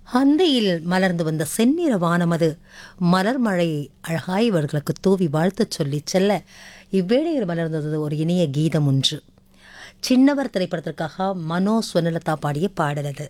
அந்தையில் மலர்ந்து வந்த செந்நிற வானமது மலர் மழையை அழகாய் இவர்களுக்கு தூவி வாழ்த்துச் சொல்லிச் செல்ல இவ்வேளையில் மலர்ந்தது ஒரு இனிய கீதம் ஒன்று சின்னவர் திரைப்படத்திற்காக மனோ சுவனலதா பாடிய பாடல் அது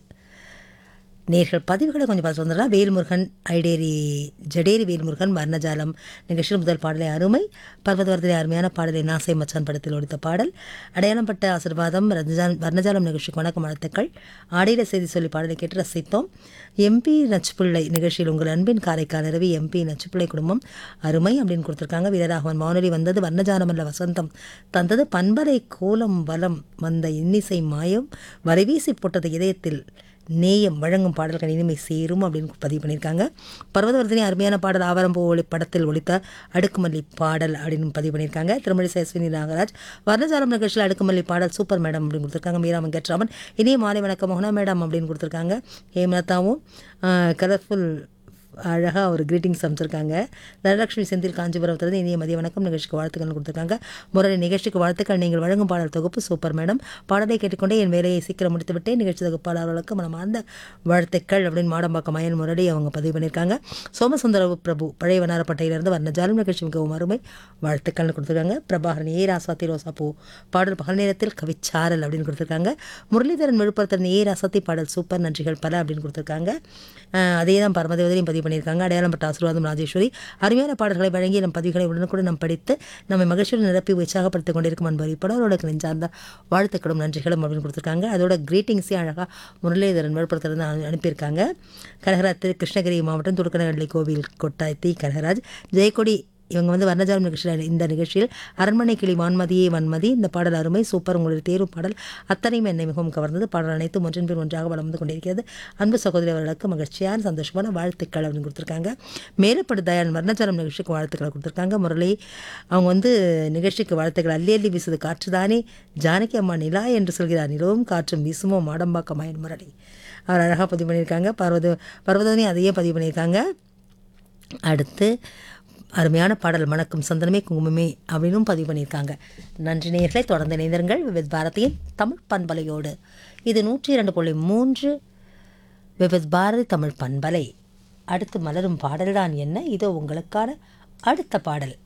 நேர்கள் பதிவுகளை கொஞ்சம் பார்த்து வந்துடலாம் வேல்முருகன் ஐடேரி ஜடேரி வேல்முருகன் வர்ணஜாலம் நிகழ்ச்சியில் முதல் பாடலை அருமை பர்வதவர்தனை அருமையான பாடலை நாசை மச்சான் படத்தில் ஒழித்த பாடல் அடையாளம் பட்ட ஆசிர்வாதம் ரஜான் வர்ணஜாலம் நிகழ்ச்சிக்கு வணக்கம் வாழ்த்துக்கள் ஆடையில செய்தி சொல்லி பாடலை கேட்டு ரசித்தோம் எம்பி நச்சுப்பிள்ளை நிகழ்ச்சியில் உங்கள் அன்பின் காரைக்கால் நிறுவி எம்பி நச்சுப்பிள்ளை குடும்பம் அருமை அப்படின்னு கொடுத்துருக்காங்க வீரராகவன் வானொலி வந்தது வர்ணஜாலம் அல்ல வசந்தம் தந்தது பண்பரை கோலம் வலம் வந்த இன்னிசை மாயம் வரைவீசி போட்டது இதயத்தில் நேயம் வழங்கும் பாடல்கள் இனிமை சேரும் அப்படின்னு பதிவு பண்ணியிருக்காங்க பர்வதவர்தினி அருமையான பாடல் ஆவரம்பு ஒளி படத்தில் ஒழித்த அடுக்குமல்லி பாடல் அப்படின்னு பதிவு பண்ணியிருக்காங்க திருமணி சேஸ்வினி நாகராஜ் வர்ணஜாலம் நிகழ்ச்சியில் அடுக்குமல்லி பாடல் சூப்பர் மேடம் அப்படின்னு கொடுத்துருக்காங்க மீரா வெங்கட்ராமன் இனிய மாலை வணக்கம் மோகனா மேடம் அப்படின்னு கொடுத்துருக்காங்க ஹேமலதாவும் கலர்ஃபுல் அழகாக ஒரு கிரீட்டிங்ஸ் அமைச்சிருக்காங்க தனலட்சுமி செந்தில் காஞ்சிபுரத்திலிருந்து இனிய மதிய வணக்கம் நிகழ்ச்சிக்கு வாழ்த்துக்கள் கொடுத்துருக்காங்க முரளி நிகழ்ச்சிக்கு வாழ்த்துக்கள் நீங்கள் வழங்கும் பாடல் தொகுப்பு சூப்பர் மேடம் பாடலை கேட்டுக்கொண்டே என் வேலையை சீக்கிரம் முடித்து விட்டேன் நிகழ்ச்சி தொகுப்பாளர்களுக்கு மனமார்ந்த வாழ்த்துக்கள் அப்படின்னு மாடம்பாக்கம் மயன் முரளி அவங்க பதிவு பண்ணியிருக்காங்க சோமசுந்தர பிரபு பழைய வண்ணாரப்பட்டையிலிருந்து வர்ணஜாலம் நிகழ்ச்சி மிகவும் அருமை வாழ்த்துக்கள்னு கொடுத்துருக்காங்க பிரபாகரன் ஏ ராசாத்தி ரோசா பூ பாடல் பகல் நேரத்தில் கவிச்சாரல் அப்படின்னு கொடுத்துருக்காங்க முரளிதரன் விழுப்புரத்தின் ஏ ராசாத்தி பாடல் சூப்பர் நன்றிகள் பல அப்படின்னு கொடுத்துருக்காங்க அதே தான் பரமதேவதையும் பதிவு பண்ணியிருக்காங்க அடையாளம் பட்ட ஆசீர்வாதம் ராஜேஸ்வரி அருமையான பாடல்களை வழங்கி நம் பதிவுகளை உடனுக்குடன் நாம் படித்து நம்மை மகிழ்ச்சியுடன் நிரப்பி உற்சாகப்படுத்திக் கொண்டிருக்கும் அன்பர் இப்படவர்களுக்கு நெஞ்சார்ந்த வாழ்த்துக்களும் நன்றிகளும் அப்படின்னு கொடுத்துருக்காங்க அதோட கிரீட்டிங்ஸே அழகாக முரளிதரன் விழுப்புரத்திலிருந்து அனு- அனுப்பியிருக்காங்க கனகராஜ் திரு கிருஷ்ணகிரி மாவட்டம் துடுக்கனகள்ளி கோவில் கொட்டாயத்தி கனகராஜ் ஜெயக்கொடி இவங்க வந்து வர்ணஜாலம் நிகழ்ச்சியில் இந்த நிகழ்ச்சியில் அரண்மனை கிளி வான்மதியே வன்மதி இந்த பாடல் அருமை சூப்பர் உங்களுடைய தேர்வு பாடல் அத்தனையும் என்னை மிகவும் கவர்ந்தது பாடல் அனைத்தும் ஒன்றின் பின் ஒன்றாக வளம் வந்து கொண்டிருக்கிறது அன்பு சகோதரி அவர்களுக்கு மகிழ்ச்சியான சந்தோஷமான வாழ்த்துக்கள் அப்படின்னு கொடுத்துருக்காங்க மேலப்படு தயான் வர்ணஜாலம் நிகழ்ச்சிக்கு வாழ்த்துக்களை கொடுத்துருக்காங்க முரளி அவங்க வந்து நிகழ்ச்சிக்கு வாழ்த்துக்கள் அள்ளி அள்ளி வீசுது காற்றுதானே ஜானகி அம்மா நிலா என்று சொல்கிறார் நிலவும் காற்றும் வீசுமோ மாடம்பாக்கம் மயன் முரளி அவர் அழகாக பதிவு பண்ணியிருக்காங்க பர்வத பர்வதனி அதையே பதிவு பண்ணியிருக்காங்க அடுத்து அருமையான பாடல் மணக்கும் சந்தனமே குங்குமமே அப்படின்னும் பதிவு பண்ணியிருக்காங்க நன்றி நேயர்களை தொடர்ந்து இணைந்திருங்கள் விவித் பாரதியின் தமிழ் பண்பலையோடு இது நூற்றி இரண்டு புள்ளி மூன்று விவித் பாரதி தமிழ் பண்பலை அடுத்து மலரும் பாடல்தான் என்ன இதோ உங்களுக்கான அடுத்த பாடல்